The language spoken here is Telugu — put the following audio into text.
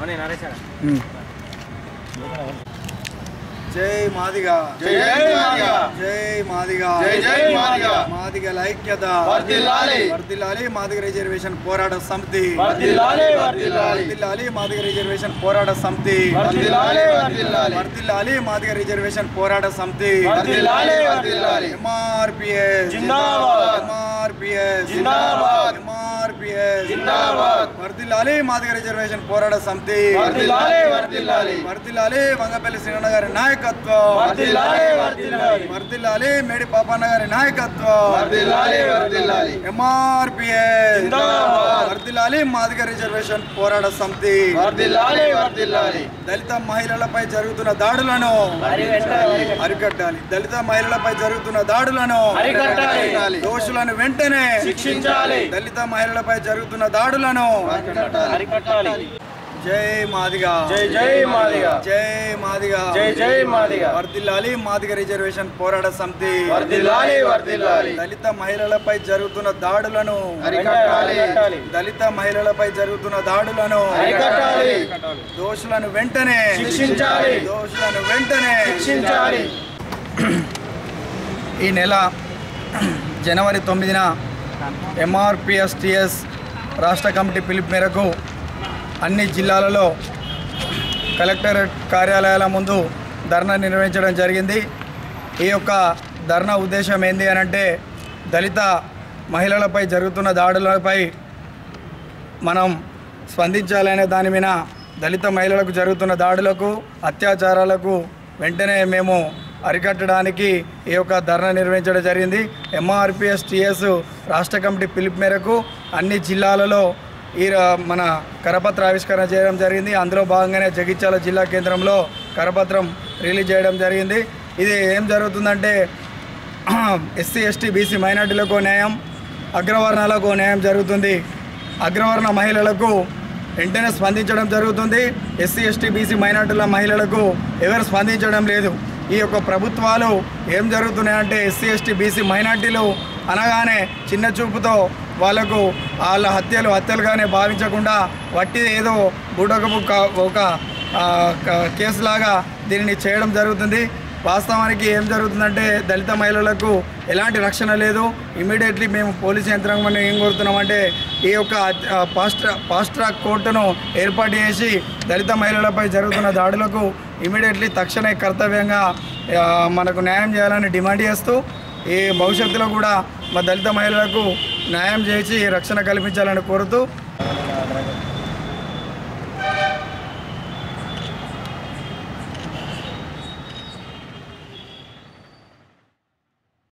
జై మాదిగా జై జై మాదిగా. జై మాదిగా జై జై మాదిగా. మాదిగల ఐక్యత వర్ధిల్లాలి. వర్ధిల్లాలి మాదిగ రిజర్వేషన్ పోరాట సమితి వర్ధిల్లాలి, వర్ధిల్లాలి. వర్ధిల్లాలి మాదిగ రిజర్వేషన్ పోరాట సమితి వర్ధిల్లాలి, వర్ధిల్లాలి. వర్ధిల్లాలి మాదిగ రిజర్వేషన్ పోరాట సమితి వర్ధిల్లాలి, వర్ధిల్లాలి. ఎంఆర్పిఎస్ జిందాబాద్. ఎంఆర్పిఎస్ జిందాబాద్. ఎంఆర్పిఎస్ జిందాబాద్. వర్ధిల్లాలి మాదిగ రిజర్వేషన్ పోరాట సమితి వర్ధిల్లాలి, వర్ధిల్లాలి. వర్ధిల్లాలి వంగపల్లి శ్రీనన్న గారి నాయకత్వం వర్ధిల్లాలి, వర్ధిల్లాలి. వర్ధిల్లాలి మేడి పాపన్న గారి నాయకత్వం వర్ధిల్లాలి, వర్ధిల్లాలి. ఎంఆర్పిఎస్ జిందాబాద్. వర్ధిల్లాలి మాదిగ రిజర్వేషన్ పోరాట సమితి వర్ధిల్లాలి, వర్ధిల్లాలి. దళిత మహిళలపై జరుగుతున్న దాడులను అరికట్టాలి దళిత మహిళలపై జరుగుతున్న దాడులను అరికట్టాలి. దోషులను వెంటనే శిక్షించాలి. దళిత మహిళలపై జరుగుతున్న దాడులను జై మాదిగా జై జై మాదిగా. జై మాదిగా జై జై మాదిగా. వర్ధిల్లాలి మాదిగ రిజర్వేషన్ పోరాట సమితి వర్ధిల్లాలి, వర్ధిల్లాలి. దళిత మహిళలపై జరుగుతున్న దాడులను అరికట్టాలి. దళిత మహిళలపై జరుగుతున్న దాడులను అరికట్టాలి. దోషులను వెంటనే శిక్షించాలి. దోషులను వెంటనే శిక్షించాలి. ఈ నెల జనవరి తొమ్మిదిన ఎంఆర్పిఎస్టిఎస్ రాష్ట్ర కమిటీ పిలుపు మేరకు అన్ని జిల్లాలలో కలెక్టరేట్ కార్యాలయాల ముందు ధర్నా నిర్వహించడం జరిగింది ఈ యొక్క ధర్నా ఉద్దేశం ఏంది అని అంటే దళిత మహిళలపై జరుగుతున్న దాడులపై మనం స్పందించాలనే దాని మీద దళిత మహిళలకు జరుగుతున్న దాడులకు అత్యాచారాలకు వెంటనే మేము అరికట్టడానికి ఈ యొక్క ధర్నా నిర్వహించడం జరిగింది ఎంఆర్పిఎస్ టిఎస్ రాష్ట్ర కమిటీ పిలుపు మేరకు అన్ని జిల్లాలలో ఈ ర- మన కరపత్ర ఆవిష్కరణ చేయడం జరిగింది అందులో భాగంగానే జగిత్యాల జిల్లా కేంద్రంలో కరపత్రం రిలీజ్ చేయడం జరిగింది ఇది ఏం జరుగుతుందంటే ఎస్సీ ఎస్టీ బీసీ మైనార్టీలకు న్యాయం అగ్రవర్ణాలకు న్యాయం జరుగుతుంది అగ్రవర్ణ మహిళలకు వెంటనే స్పందించడం జరుగుతుంది ఎస్సీ ఎస్టీ బీసీ మైనార్టీల మహిళలకు ఎవరు స్పందించడం లేదు ఈ యొక్క ప్రభుత్వాలు ఏం జరుగుతున్నాయంటే ఎస్సీ ఎస్టీ బీసీ మైనార్టీలు అనగానే చిన్న చూపుతో వాళ్ళకు వాళ్ళ హత్యలు హత్యలుగానే భావించకుండా వట్టి ఏదో బుడకపు క- ఒక ఆ, క- కేసులాగా దీనిని చేయడం జరుగుతుంది వాస్తవానికి ఏం జరుగుతుందంటే దళిత మహిళలకు ఎలాంటి రక్షణ లేదు ఇమీడియట్లీ మేము పోలీస్ యంత్రాంగం ఏం కోరుతున్నామంటే ఈ యొక్క ఆ, ఫాస్ట్ ట్రా- ఫాస్ట్ ట్రాక్ కోర్టును ఏర్పాటు చేసి దళిత మహిళలపై జరుగుతున్న దాడులకు ఇమీడియట్లీ తక్షణ కర్తవ్యంగా ఆ, మనకు న్యాయం చేయాలని డిమాండ్ చేస్తూ ఈ భవిష్యత్తులో కూడా మా దళిత మహిళలకు న్యాయం చేసి రక్షణ కల్పించాలని కోరుతూ